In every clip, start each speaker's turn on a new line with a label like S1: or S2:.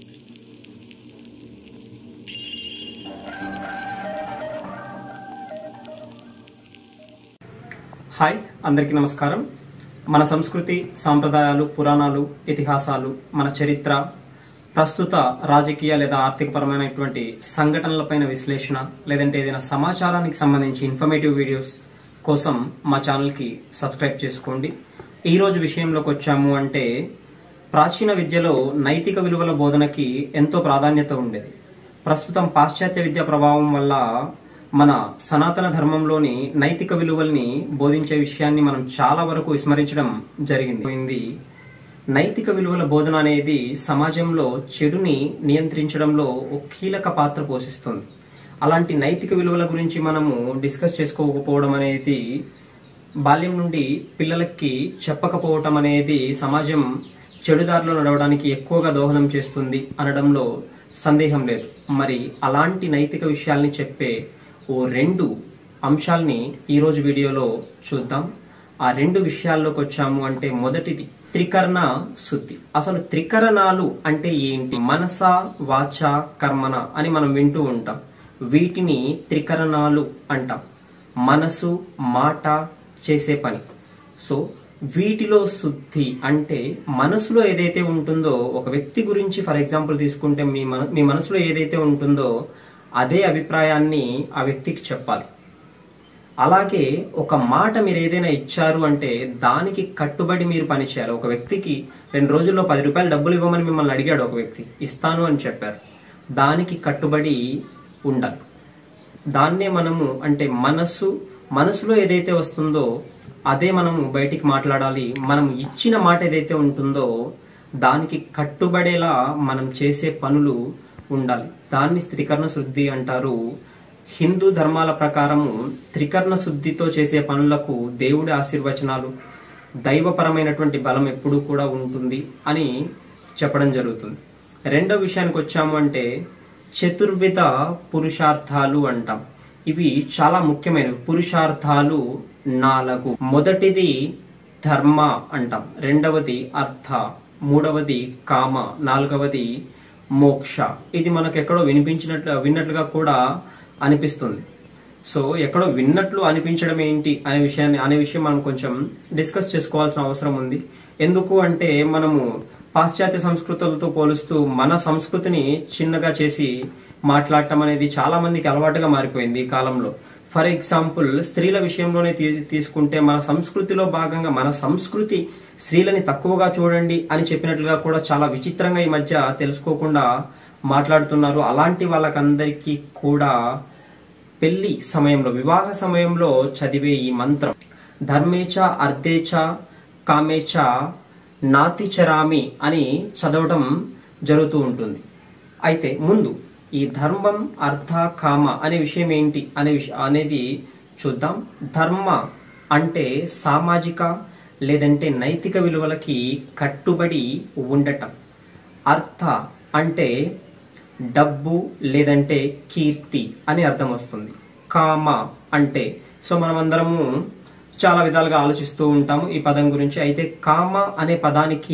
S1: Hi అందరికీ నమస్కారం మన సంస్కృతి సాంప్రదాయాలు పురాణాలు ఇతిహాసాలు మన చరిత్ర ప్రస్తుత రాజకీయ లేదా ఆర్థికపరమైనటువంటి సంఘటనలపైన విశ్లేషణ లేదంటే ఏదైనా సమాచారానికి సంబంధించి ఇన్ఫర్మేటివ్ వీడియోస్ కోసం మా ఛానల్కి సబ్స్క్రైబ్ చేసుకోండి ఈ రోజు విషయంలోకి వచ్చాము అంటే ప్రాచీన విద్యలో నైతిక విలువల బోధనకి ఎంతో ప్రాధాన్యత ఉండేది ప్రస్తుతం పాశ్చాత్య విద్య ప్రభావం వల్ల మన సనాతన ధర్మంలోని నైతిక విలువల్ని బోధించే విషయాన్ని మనం చాలా వరకు విస్మరించడం జరిగింది పోయింది. నైతిక విలువల బోధన అనేది సమాజంలో చెడుని నియంత్రించడంలో ఒక కీలక పాత్ర పోషిస్తుంది అలాంటి నైతిక విలువల గురించి మనము డిస్కస్ చేసుకోకపోవడం అనేది బాల్యం నుండి పిల్లలకి చెప్పకపోవటం అనేది సమాజం చెడుదారిలో నడవడానికి ఎక్కువగా దోహదం చేస్తుంది అనడంలో సందేహం లేదు మరి అలాంటి నైతిక విషయాల్ని చెప్పే ఓ రెండు అంశాల్ని ఈ రోజు వీడియోలో చూద్దాం ఆ రెండు విషయాల్లోకి వచ్చాము అంటే మొదటిది త్రికరణ శుద్ధి అసలు త్రికరణాలు అంటే ఏంటి మనస వాచ కర్మన అని మనం వింటూ ఉంటాం వీటిని త్రికరణాలు అంటాం మనసు మాట చేసే పని సో వీటిలో శుద్ధి అంటే మనసులో ఏదైతే ఉంటుందో ఒక వ్యక్తి గురించి ఫర్ ఎగ్జాంపుల్ తీసుకుంటే మీ మన మీ మనసులో ఏదైతే ఉంటుందో అదే అభిప్రాయాన్ని ఆ వ్యక్తికి చెప్పాలి అలాగే ఒక మాట మీరు ఏదైనా ఇచ్చారు అంటే దానికి కట్టుబడి మీరు పని చేయాలి ఒక వ్యక్తికి రెండు రోజుల్లో పది రూపాయలు డబ్బులు ఇవ్వమని మిమ్మల్ని అడిగాడు ఒక వ్యక్తి ఇస్తాను అని చెప్పారు దానికి కట్టుబడి ఉండాలి దాన్నే మనము అంటే మనసు మనసులో ఏదైతే వస్తుందో అదే మనము బయటికి మాట్లాడాలి మనం ఇచ్చిన మాట ఏదైతే ఉంటుందో దానికి కట్టుబడేలా మనం చేసే పనులు ఉండాలి దాన్ని త్రికరణ శుద్ధి అంటారు హిందూ ధర్మాల ప్రకారము త్రికరణ శుద్ధితో చేసే పనులకు దేవుడి ఆశీర్వచనాలు దైవపరమైనటువంటి బలం ఎప్పుడూ కూడా ఉంటుంది అని చెప్పడం జరుగుతుంది రెండో విషయానికి వచ్చాము అంటే చతుర్విధ పురుషార్థాలు అంటాం ఇవి చాలా ముఖ్యమైనవి పురుషార్థాలు నాలుగు మొదటిది ధర్మ అంటాం రెండవది అర్థ మూడవది కామ నాలుగవది మోక్ష ఇది మనకు ఎక్కడో వినిపించినట్లు విన్నట్లుగా కూడా అనిపిస్తుంది సో ఎక్కడో విన్నట్లు అనిపించడం ఏంటి అనే విషయాన్ని అనే విషయం మనం కొంచెం డిస్కస్ చేసుకోవాల్సిన అవసరం ఉంది ఎందుకు అంటే మనము పాశ్చాత్య సంస్కృతులతో పోలుస్తూ మన సంస్కృతిని చిన్నగా చేసి మాట్లాడటం అనేది చాలా మందికి అలవాటుగా మారిపోయింది ఈ కాలంలో ఫర్ ఎగ్జాంపుల్ స్త్రీల విషయంలోనే తీ- తీసుకుంటే మన సంస్కృతిలో భాగంగా మన సంస్కృతి స్త్రీలని తక్కువగా చూడండి అని చెప్పినట్లుగా కూడా చాలా విచిత్రంగా ఈ మధ్య తెలుసుకోకుండా మాట్లాడుతున్నారు అలాంటి వాళ్ళకందరికీ కూడా పెళ్లి సమయంలో వివాహ సమయంలో చదివే ఈ మంత్రం ధర్మేచ అర్ధేచ కామేచ నాతిచరామి అని చదవటం జరుగుతూ ఉంటుంది అయితే ముందు ఈ ధర్మం అర్థ కామ అనే విషయం ఏంటి అనే విషయం అనేది చూద్దాం ధర్మ అంటే సామాజిక లేదంటే నైతిక విలువలకి కట్టుబడి ఉండటం అర్థ అంటే డబ్బు లేదంటే కీర్తి అని అర్థం వస్తుంది కామ అంటే సో మనం అందరము చాలా విధాలుగా ఆలోచిస్తూ ఉంటాము ఈ పదం గురించి అయితే కామ అనే పదానికి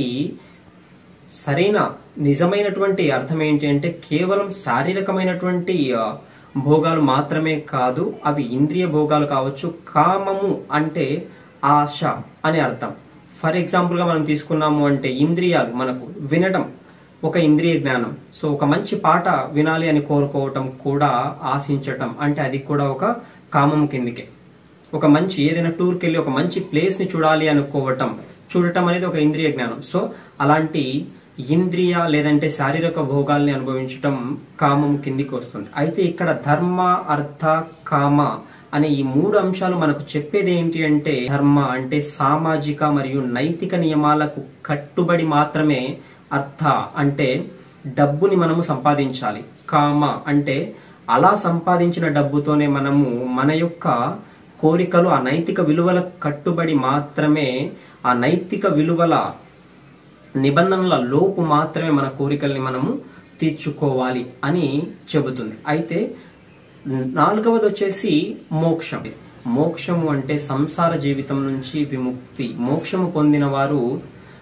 S1: సరైన నిజమైనటువంటి అర్థం ఏంటి అంటే కేవలం శారీరకమైనటువంటి ఆ, భోగాలు మాత్రమే కాదు అవి ఇంద్రియ భోగాలు కావచ్చు కామము అంటే ఆశ అని అర్థం ఫర్ ఎగ్జాంపుల్ గా మనం తీసుకున్నాము అంటే ఇంద్రియాలు మనకు వినడం ఒక ఇంద్రియ జ్ఞానం సో ఒక మంచి పాట వినాలి అని కోరుకోవటం కూడా ఆశించటం అంటే అది కూడా ఒక కామం కిందికే ఒక మంచి ఏదైనా టూర్కి వెళ్ళి ఒక మంచి ప్లేస్ ని చూడాలి అనుకోవటం చూడటం అనేది ఒక ఇంద్రియ జ్ఞానం సో అలాంటి ఇంద్రియ లేదంటే శారీరక భోగాల్ని అనుభవించటం కామం కిందికి వస్తుంది అయితే ఇక్కడ ధర్మ అర్థ కామ అనే ఈ మూడు అంశాలు మనకు చెప్పేది ఏంటి అంటే ధర్మ అంటే సామాజిక మరియు నైతిక నియమాలకు కట్టుబడి మాత్రమే అర్థ అంటే డబ్బుని మనము సంపాదించాలి కామ అంటే అలా సంపాదించిన డబ్బుతోనే మనము మన యొక్క కోరికలు ఆ నైతిక విలువలకు కట్టుబడి మాత్రమే ఆ నైతిక విలువల నిబంధనల లోపు మాత్రమే మన కోరికల్ని మనము తీర్చుకోవాలి అని చెబుతుంది అయితే నాలుగవది వచ్చేసి మోక్షం మోక్షము అంటే సంసార జీవితం నుంచి విముక్తి మోక్షము పొందిన వారు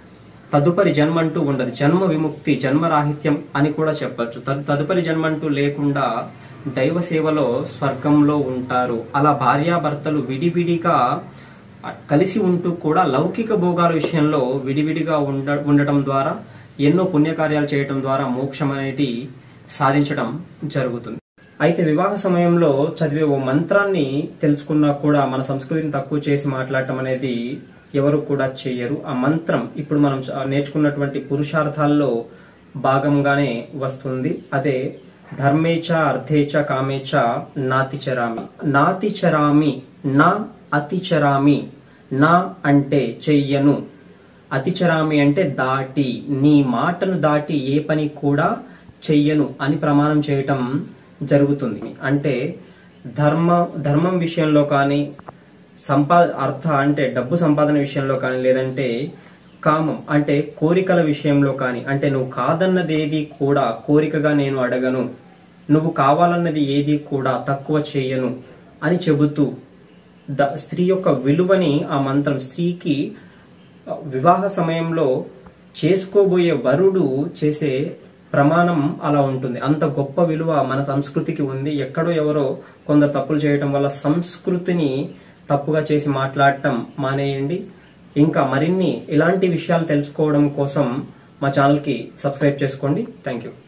S1: తదుపరి జన్మ అంటూ ఉండదు జన్మ విముక్తి జన్మరాహిత్యం అని కూడా చెప్పొచ్చు తదు- తదుపరి జన్మ అంటూ లేకుండా దైవ సేవలో స్వర్గంలో ఉంటారు అలా భార్యాభర్తలు విడివిడిగా కలిసి ఉంటూ కూడా లౌకిక భోగాల విషయంలో విడివిడిగా ఉండ ఉండటం ద్వారా ఎన్నో పుణ్యకార్యాలు చేయటం ద్వారా మోక్షం అనేది సాధించడం జరుగుతుంది అయితే వివాహ సమయంలో చదివే ఓ మంత్రాన్ని తెలుసుకున్నా కూడా మన సంస్కృతిని తక్కువ చేసి మాట్లాడటం అనేది ఎవరు కూడా చెయ్యరు ఆ మంత్రం ఇప్పుడు మనం చ- నేర్చుకున్నటువంటి పురుషార్థాల్లో భాగంగానే వస్తుంది అదే ధర్మేచ అర్థేచ కామేచ నాతిచరామి నాతిచరామి నా అతిచరామి నా అంటే చెయ్యను అతిచరామి అంటే దాటి నీ మాటను దాటి ఏ పని కూడా చెయ్యను అని ప్రమాణం చేయటం జరుగుతుంది అంటే ధర్మ ధర్మం విషయంలో కానీ సంపా అర్థ అంటే డబ్బు సంపాదన విషయంలో కానీ లేదంటే కామం అంటే కోరికల విషయంలో కానీ అంటే నువ్వు కాదన్నది ఏది కూడా కోరికగా నేను అడగను నువ్వు కావాలన్నది ఏది కూడా తక్కువ చేయను అని చెబుతూ ద- స్త్రీ యొక్క విలువని ఆ మంత్రం స్త్రీకి ఆ, వివాహ సమయంలో చేసుకోబోయే వరుడు చేసే ప్రమాణం అలా ఉంటుంది అంత గొప్ప విలువ మన సంస్కృతికి ఉంది ఎక్కడో ఎవరో కొందరు తప్పులు చేయటం వల్ల సంస్కృతిని తప్పుగా చేసి మాట్లాడటం మానేయండి ఇంకా మరిన్ని ఇలాంటి విషయాలు తెలుసుకోవడం కోసం మా ఛానల్కి సబ్స్క్రైబ్ చేసుకోండి థ్యాంక్ యూ